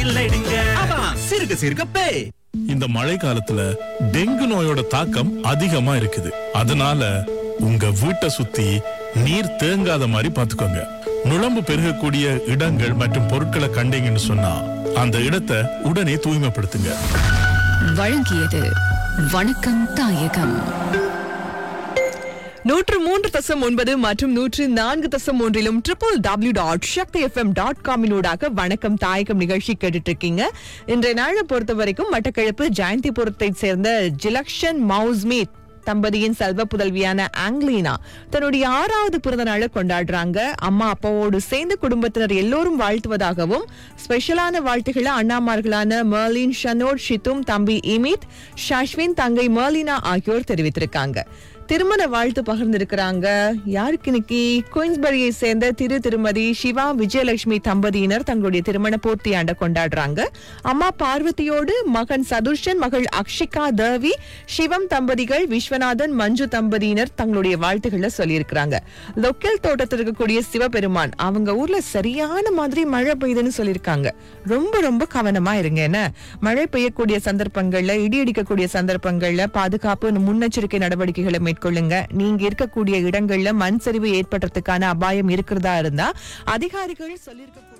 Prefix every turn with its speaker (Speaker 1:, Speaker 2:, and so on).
Speaker 1: இல்லைடுங்க சிறுக சிறுக பே
Speaker 2: இந்த மழை காலத்துல டெங்கு நோயோட தாக்கம் அதிகமா இருக்குது அதனால உங்க வீட்டை சுத்தி நீர் தேங்காத மாதிரி பாத்துக்கோங்க நுழம்பு பெருகக்கூடிய இடங்கள் மற்றும் பொருட்களை கண்டீங்கன்னு சொன்னா அந்த இடத்தை உடனே தூய்மைப்படுத்துங்க
Speaker 3: வழங்கியது வணக்கம் தாயகம்
Speaker 4: நூற்று மூன்று தசம் ஒன்பது மற்றும் நூற்று நான்கு தசம் ஒன்றிலும் triple W dot Sakthi FM dot காமினூடாக வணக்கம் தாயகம் நிகழ்ச்சி கேட்டுட்டு இருக்கீங்க இன்றைய நாளை பொறுத்த வரைக்கும் மட்டக்களப்பு ஜெயந்திபுரத்தை சேர்ந்த ஜிலக்ஷன் மவுஸ்மீத் தம்பதியின் செல்வ புதல்வியான ஆங்லீனா தன்னுடைய ஆறாவது பிறந்த நாளை கொண்டாடுறாங்க அம்மா அப்பாவோடு சேர்ந்து குடும்பத்தினர் எல்லோரும் வாழ்த்துவதாகவும் ஸ்பெஷலான வாழ்த்துக்களை அண்ணாமார்களான மர்லின் ஷனோட் ஷித்தும் தம்பி இமித் ஷாஷ்வின் தங்கை மர்லினா ஆகியோர் தெரிவித்திருக்காங்க திருமண வாழ்த்து பகிர்ந்திருக்கிறாங்க யாருக்கு இன்னைக்கு குயின்ஸ்பரியை சேர்ந்த திரு திருமதி சிவா விஜயலட்சுமி தம்பதியினர் தங்களுடைய திருமண பூர்த்தி ஆண்ட கொண்டாடுறாங்க அம்மா பார்வதியோடு மகன் சதுர்ஷன் மகள் அக்ஷிகா தேவி சிவம் தம்பதிகள் விஸ்வநாதன் மஞ்சு தம்பதியினர் தங்களுடைய வாழ்த்துக்களை சொல்லியிருக்கிறாங்க லொக்கல் தோட்டத்தில் இருக்கக்கூடிய சிவபெருமான் அவங்க ஊர்ல சரியான மாதிரி மழை பெய்யுதுன்னு சொல்லியிருக்காங்க ரொம்ப ரொம்ப கவனமா இருங்க என்ன மழை பெய்யக்கூடிய சந்தர்ப்பங்கள்ல இடி இடிக்கக்கூடிய சந்தர்ப்பங்கள்ல பாதுகாப்பு முன்னெச்சரிக்கை நடவடிக்கைகளை மேற்கொள்ளுங்க நீங்க இருக்கக்கூடிய இடங்கள்ல மண் சரிவு ஏற்படுறதுக்கான அபாயம் இருக்கிறதா இருந்தா அதிகாரிகள் சொல்லியிருக்க